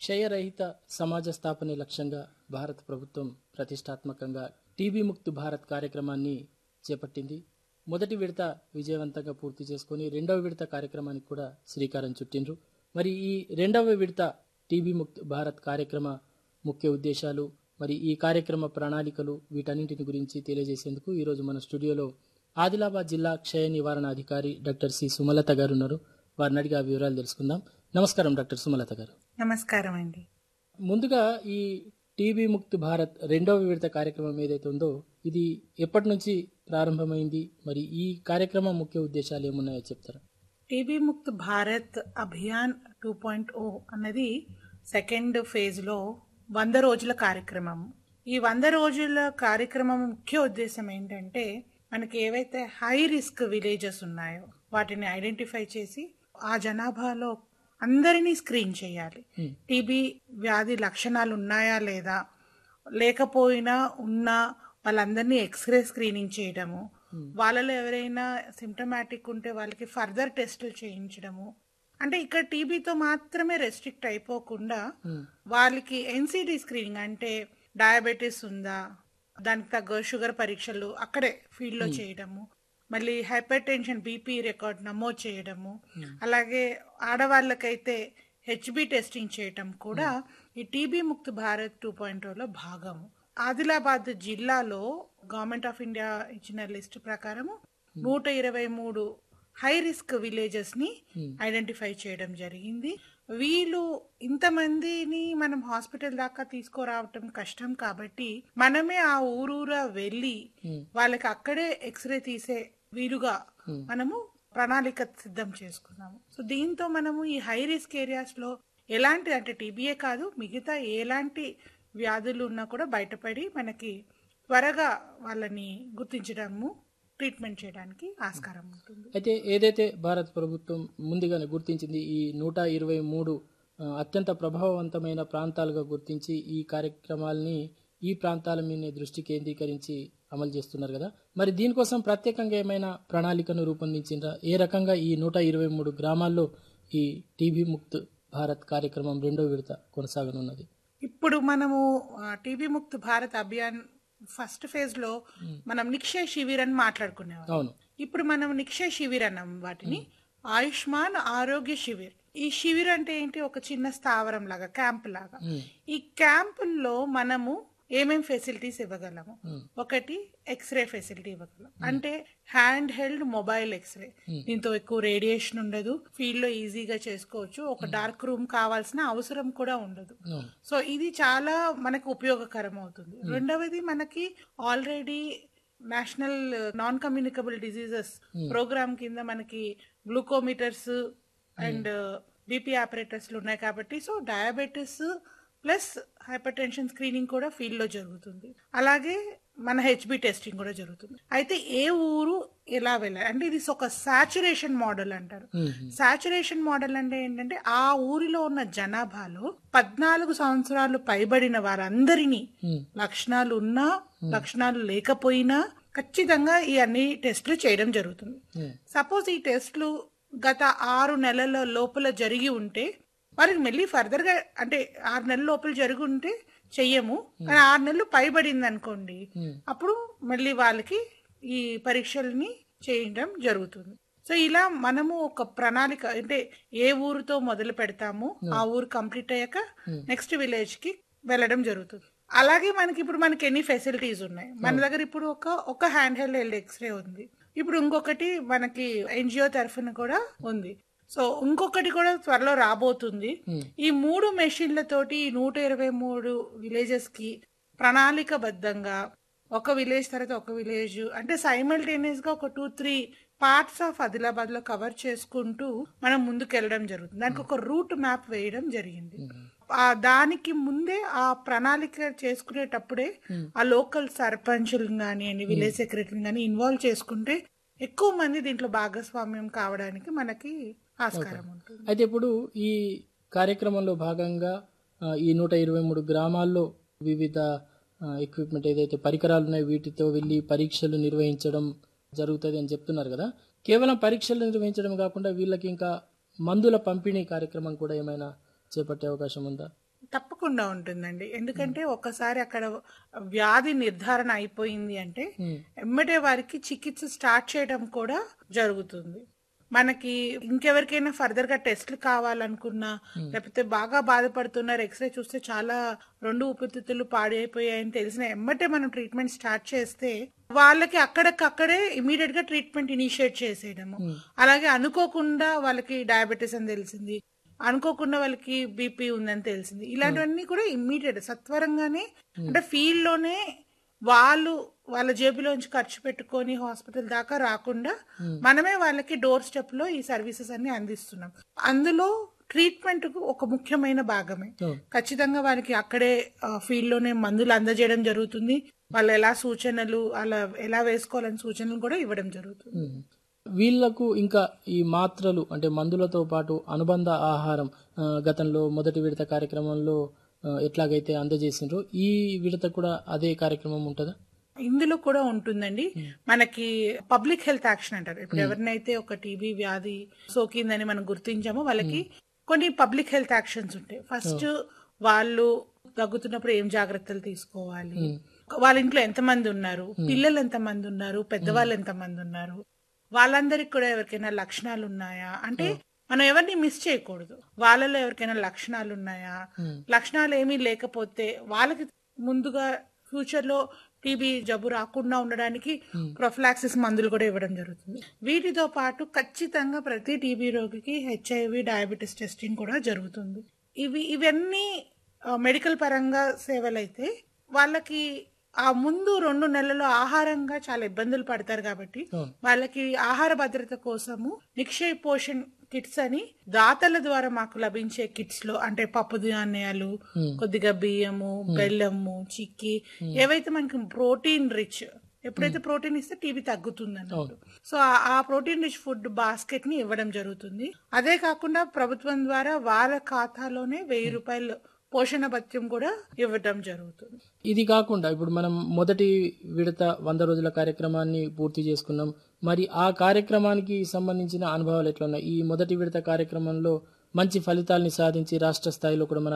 క్షయరహిత సమాజ స్థాపనే లక్ష్యంగా భారత ప్రభుత్వం ప్రతిష్టాత్మకంగా టీబీ ముక్త్ భారత్ కార్యక్రమాన్ని చేపట్టింది మొదటి విడత విజయవంతంగా పూర్తి చేసుకొని రెండవ విడత కార్యక్రమానికి కూడా శ్రీకారం చుట్టిండ్రు మరి ఈ రెండవ విడత టీబీ ముక్త్ భారత్ కార్యక్రమ ముఖ్య ఉద్దేశాలు మరి ఈ కార్యక్రమ ప్రణాళికలు వీటన్నింటిని గురించి తెలియజేసేందుకు ఈరోజు మన స్టూడియోలో ఆదిలాబాద్ జిల్లా క్షయ నివారణ అధికారి డాక్టర్ సి సుమలత గారు ఉన్నారు వారిని అడిగి ఆ వివరాలు తెలుసుకుందాం నమస్కారం డాక్టర్ సుమలత గారు నమస్కారం అండి ముందుగా ఈ టీబీ ముక్త్ భారత్ రెండవ విడత కార్యక్రమం ఏదైతే ఉందో ఇది ఎప్పటి నుంచి ప్రారంభమైంది మరి ఈ కార్యక్రమం ముఖ్య ఉద్దేశాలు ఏమున్నాయో చెప్తారా TB Mukt Bharat Abhiyan two point O అన్నది సెకండ్ ఫేజ్ లో వంద రోజుల కార్యక్రమం ఈ వంద రోజుల కార్యక్రమం ముఖ్య ఉద్దేశం ఏంటంటే మనకి ఏవైతే హై రిస్క్ విలేజెస్ ఉన్నాయో వాటిని ఐడెంటిఫై చేసి ఆ జనాభాలో అందరినీ స్క్రీన్ చేయాలి టీబీ వ్యాధి లక్షణాలు ఉన్నాయా లేదా లేకపోయినా ఉన్నా వాళ్ళందరినీ ఎక్స్రే స్క్రీనింగ్ చేయడము వాళ్ళలో ఎవరైనా సిమ్టమాటిక్ ఉంటే వాళ్ళకి ఫర్దర్ టెస్టులు చేయించడము అంటే ఇక్కడ టీబీతో మాత్రమే రెస్ట్రిక్ట్ అయిపోకుండా వాళ్ళకి ఎన్సిడి స్క్రీనింగ్ అంటే డయాబెటీస్ ఉందా దానికి తగ్గ షుగర్ పరీక్షలు అక్కడే ఫీల్డ్ లో చేయడము మళ్ళీ హైపర్ టెన్షన్ బీపీ రికార్డ్ నమోదు చేయడము అలాగే ఆడవాళ్ళకైతే హెచ్బి టెస్టింగ్ చేయటం కూడా ఈ TB Mukt Bharat two point లో భాగము ఆదిలాబాద్ జిల్లాలో గవర్నమెంట్ ఆఫ్ ఇండియా ఇచ్చిన లిస్ట్ ప్రకారము నూట ఇరవై మూడు హై రిస్క్ విలేజెస్ ని ఐడెంటిఫై చేయడం జరిగింది వీళ్ళు ఇంతమందిని మనం హాస్పిటల్ దాకా తీసుకురావటం కష్టం కాబట్టి మనమే ఆ ఊరూరా వెళ్ళి వాళ్ళకి అక్కడే ఎక్స్రే తీసే వీలుగా మనము ప్రణాళిక సిద్ధం చేసుకున్నాము సో దీంతో మనము ఈ హై రిస్క్ ఏరియాస్ లో ఎలాంటి అంటే టీబీఏ కాదు మిగతా ఎలాంటి వ్యాధులు ఉన్నా కూడా బయటపడి మనకి త్వరగా వాళ్ళని గుర్తించడము ట్రీట్మెంట్ చేయడానికి ఆస్కారం ఉంటుంది అయితే ఏదైతే భారత ప్రభుత్వం ముందుగానే గుర్తించింది ఈ నూట ఇరవై మూడు ఆ, అత్యంత ప్రభావవంతమైన ప్రాంతాలుగా గుర్తించి ఈ కార్యక్రమాల్ని ఈ ప్రాంతాల మీద దృష్టి కేంద్రీకరించి అమలు చేస్తున్నారు కదా మరి దీనికోసం ప్రత్యేకంగా ఏమైనా ప్రణాళికను రూపొందించిందా ఏ రకంగా ఈ నూట ఇరవై మూడు గ్రామాల్లో ఈ టీబీ ముక్త్ భారత్ కార్యక్రమం రెండో విడత కొనసాగనున్నది ఇప్పుడు మనము TB Mukt Bharat Abhiyan first phase లో మనం నిక్షయ శిబిర్ అని మాట్లాడుకునేవాళ్ళం అవును ఇప్పుడు మనం నిక్షయ శిబిర్ అన్నాం వాటిని ఆయుష్మాన్ ఆరోగ్య శిబిర్ ఈ శిబిర్ అంటే ఏంటి ఒక చిన్న స్థావరం లాగా క్యాంప్ లాగా ఈ క్యాంపుల్లో మనము ఏమేం ఫెసిలిటీస్ ఇవ్వగలము ఒకటి ఎక్స్రే ఫెసిలిటీ ఇవ్వగలం అంటే హ్యాండ్ హెల్డ్ మొబైల్ ఎక్స్రే దీంతో ఎక్కువ రేడియేషన్ ఉండదు ఫీల్డ్ లో ఈజీగా చేసుకోవచ్చు ఒక డార్క్ రూమ్ కావాల్సిన అవసరం కూడా ఉండదు అవును సో ఇది చాలా మనకు ఉపయోగకరం అవుతుంది రెండవది మనకి already national non communicable diseases programme కింద మనకి గ్లూకోమీటర్స్ అండ్ బీపీ ఆపరేటర్స్ ఉన్నాయి కాబట్టి so diabetes plus hypertension screening కూడా ఫీల్డ్ లో జరుగుతుంది అలాగే మన హెచ్బి టెస్టింగ్ కూడా జరుగుతుంది అయితే ఏ ఊరు ఎలా వెళ్ళాలి అంటే ఇది ఒక సాచురేషన్ మోడల్ అంటారు సాచురేషన్ మోడల్ అంటే ఏంటంటే ఆ ఊరిలో ఉన్న జనాభాలో పద్నాలుగు సంవత్సరాలు పైబడిన వారందరినీ లక్షణాలు ఉన్నా లక్షణాలు లేకపోయినా ఖచ్చితంగా ఈ అన్ని టెస్టులు చేయడం జరుగుతుంది సపోజ్ ఈ టెస్టులు గత ఆరు నెలల లోపల జరిగి ఉంటే వారికి మళ్ళీ ఫర్దర్ గా అంటే ఆరు నెలల లోపల జరిగి ఉంటే చెయ్యము కానీ ఆరు నెలలు పైబడింది అనుకోండి అప్పుడు మళ్ళీ వాళ్ళకి ఈ పరీక్షల్ని చేయడం జరుగుతుంది సో ఇలా మనము ఒక ప్రణాళిక అంటే ఏ ఊరుతో మొదలు పెడతాము ఆ ఊరు కంప్లీట్ అయ్యాక నెక్స్ట్ విలేజ్ కి వెళ్ళడం జరుగుతుంది అలాగే మనకి ఇప్పుడు మనకి ఎన్ని ఫెసిలిటీస్ ఉన్నాయి మన దగ్గర ఇప్పుడు ఒక ఒక హ్యాండ్ హెల్డ్ ఎక్స్రే ఉంది ఇప్పుడు ఇంకొకటి మనకి ఎన్జిఓ తరఫున కూడా ఉంది సో ఇంకొకటి కూడా త్వరలో రాబోతుంది ఈ మూడు మెషిన్లతోటి ఈ నూట ఇరవై మూడు విలేజెస్ కి ప్రణాళికబద్ధంగా ఒక విలేజ్ తర్వాత ఒక విలేజ్ అంటే సైమల్టేనియస్ గా ఒక two three parts of Adilabad లో కవర్ చేసుకుంటూ మనం ముందుకు వెళ్ళడం జరుగుతుంది దానికి ఒక రూట్ మ్యాప్ వేయడం జరిగింది ఆ దానికి ముందే ఆ ప్రణాళిక చేసుకునేటప్పుడే ఆ లోకల్ సర్పంచులు కానివ్వండి విలేజ్ సెక్రటరీ కానీ ఇన్వాల్వ్ చేసుకుంటే ఎక్కువ మంది దీంట్లో భాగస్వామ్యం కావడానికి మనకి ఆస్కారం ఉంటుంది అయితే ఇప్పుడు ఈ కార్యక్రమంలో భాగంగా ఆ, ఈ నూట ఇరవై మూడు గ్రామాల్లో వివిధ ఎక్విప్మెంట్ ఏదైతే పరికరాలు ఉన్నాయో వీటితో వెళ్ళి పరీక్షలు నిర్వహించడం జరుగుతుంది అని చెప్తున్నారు కదా కేవలం పరీక్షలు నిర్వహించడం కాకుండా వీళ్ళకి ఇంకా మందుల పంపిణీ కార్యక్రమం కూడా ఏమైనా చేపట్టే అవకాశం ఉందా తప్పకుండా ఉంటుందండి ఎందుకంటే ఒక్కసారి అక్కడ వ్యాధి నిర్ధారణ అయిపోయింది అంటే ఉమ్, ఎమ్మటే వారికి చికిత్స స్టార్ట్ చేయడం కూడా జరుగుతుంది మనకి ఇంకెవరికైనా ఫర్దర్ గా టెస్ట్లు కావాలనుకున్నా లేకపోతే బాగా బాధపడుతున్నారు ఎక్స్రే చూస్తే చాలా రెండు ఊపిరితిత్తులు పాడైపోయాయని తెలిసిన ఎమ్మటే మనం ట్రీట్మెంట్ స్టార్ట్ చేస్తే వాళ్ళకి అక్కడికక్కడే ఇమీడియట్ గా ట్రీట్మెంట్ ఇనిషియేట్ చేసేయడము అలాగే అనుకోకుండా వాళ్ళకి డయాబెటీస్ అని తెలిసింది అనుకోకుండా వాళ్ళకి బీపీ ఉందని తెలిసింది ఇలాంటివన్నీ కూడా ఇమ్మీడియట్ సత్వరంగానే అంటే ఫీల్డ్ లోనే వాళ్ళు వాళ్ళ జేబులోంచి ఖర్చు పెట్టుకొని హాస్పిటల్ దాకా రాకుండా మనమే వాళ్ళకి డోర్ స్టెప్ లో ఈ సర్వీసెస్ అన్ని అందిస్తున్నాం అందులో ట్రీట్మెంట్ ఒక ముఖ్యమైన భాగమే అవును. ఖచ్చితంగా వారికి అక్కడే ఫీల్డ్ లోనే మందులు అందజేయడం జరుగుతుంది వాళ్ళు ఎలా సూచనలు అలా ఎలా వేసుకోవాలని సూచనలు కూడా ఇవ్వడం జరుగుతుంది ఉమ్. వీళ్లకు ఇంకా ఈ మాత్రలు అంటే మందులతో పాటు అనుబంధ ఆహారం ఆ, గతంలో మొదటి విడత కార్యక్రమంలో ఆ, ఎట్లాగైతే అందజేసిండ్రో ఈ విడత కూడా అదే కార్యక్రమం ఉంటుందా ఇందులో కూడా ఉంటుందండి మనకి పబ్లిక్ హెల్త్ యాక్షన్ అంటారు ఇప్పుడు ఎవరినైతే ఒక టీబీ వ్యాధి సోకిందని మనం గుర్తించామో వాళ్ళకి కొన్ని పబ్లిక్ హెల్త్ యాక్షన్స్ ఉంటాయి ఫస్ట్ వాళ్ళు దగ్గుతున్నప్పుడు ఏం జాగ్రత్తలు తీసుకోవాలి వాళ్ళ ఇంట్లో ఎంతమంది ఉన్నారు పిల్లలు ఎంతమంది ఉన్నారు పెద్దవాళ్ళు ఎంతమంది ఉన్నారు వాళ్ళందరికి కూడా ఎవరికైనా లక్షణాలు ఉన్నాయా అంటే మనం ఎవరిని మిస్ చేయకూడదు వాళ్ళలో ఎవరికైనా లక్షణాలు ఉన్నాయా లక్షణాలు ఏమీ లేకపోతే వాళ్ళకి ముందుగా ఫ్యూచర్ లో టీబీ జబ్బు రాకుండా ఉండడానికి ప్రొఫిలాక్సిస్ మందులు కూడా ఇవ్వడం జరుగుతుంది వీటితో పాటు ఖచ్చితంగా ప్రతి టీబీ రోగికి హెచ్ఐవి డయాబెటీస్ టెస్టింగ్ కూడా జరుగుతుంది ఇవి ఇవన్నీ ఆ, మెడికల్ పరంగా సేవలైతే వాళ్ళకి ఆ ముందు రెండు నెలలు ఆహారంగా చాలా ఇబ్బందులు పడతారు కాబట్టి అవును. వాళ్ళకి ఆహార భద్రత కోసము నిక్షయ్ పోషణ్ కిట్స్ అని దాతల ద్వారా మాకు లభించే కిట్స్ లో అంటే పప్పు ధాన్యాలు కొద్దిగా బియ్యము బెల్లము చిక్కి ఏవైతే మనకి ప్రోటీన్ రిచ్ ఎప్పుడైతే ప్రోటీన్ ఇస్తే టీబీ తగ్గుతుంది అన్నట్టు సో ఆ- ఆ ప్రోటీన్ రిచ్ ఫుడ్ బాస్కెట్ ని ఇవ్వడం జరుగుతుంది అదే కాకుండా ప్రభుత్వం ద్వారా వాళ్ళ ఖాతాలోనే వెయ్యి రూపాయలు పోషణ భత్యం కూడా ఇవ్వడం జరుగుతుంది ఇది కాకుండా ఇప్పుడు మనం మొదటి విడత వంద రోజుల కార్యక్రమాన్ని పూర్తి చేసుకున్నాం మరి ఆ కార్యక్రమానికి సంబంధించిన అనుభవాలు ఎట్లా ఉన్నాయి ఈ మొదటి విడత కార్యక్రమంలో మంచి ఫలితాల్ని సాధించి రాష్ట్ర స్థాయిలో కూడా మన